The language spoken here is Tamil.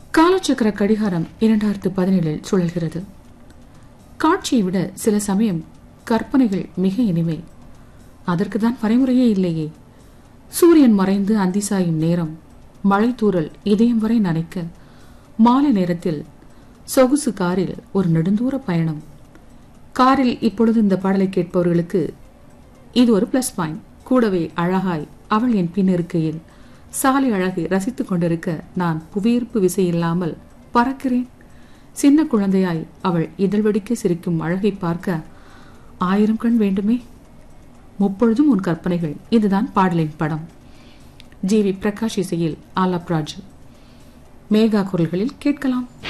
காலச்சக்கர கடிகாரம் இரண்டாயிரத்து பதினேழில் சுழல்கிறது காட்சியை விட சில சமயம் கற்பனைகள் மிக இனிமை அதற்குதான் வரைமுறையே இல்லையே சூரியன் மறைந்து அந்தி சாயும் நேரம் மழை தூறல் இதயம் வரை நனைக்க மாலை நேரத்தில் சொகுசு காரில் ஒரு நெடுந்தூர பயணம் காரில் இப்பொழுது இந்த பாடலை கேட்பவர்களுக்கு இது ஒரு பிளஸ் பாயிண்ட் கூடவே அழகாய் அவள் என் பின் இருக்கையில் சாலை அழகை ரசித்துக் கொண்டிருக்க நான் புவியீர்ப்பு விசை இல்லாமல் பறக்கிறேன் சின்ன குழந்தையாய் அவள் இதழ் வெடிக்க சிரிக்கும் அழகை பார்க்க ஆயிரம் கண் வேண்டுமே முப்பொழுதும் உன் கற்பனைகள் இதுதான் பாடலின் படம் ஜி வி பிரகாஷ் இசையில் ஆலாப் ராஜு மேகா குரல்களில் கேட்கலாம்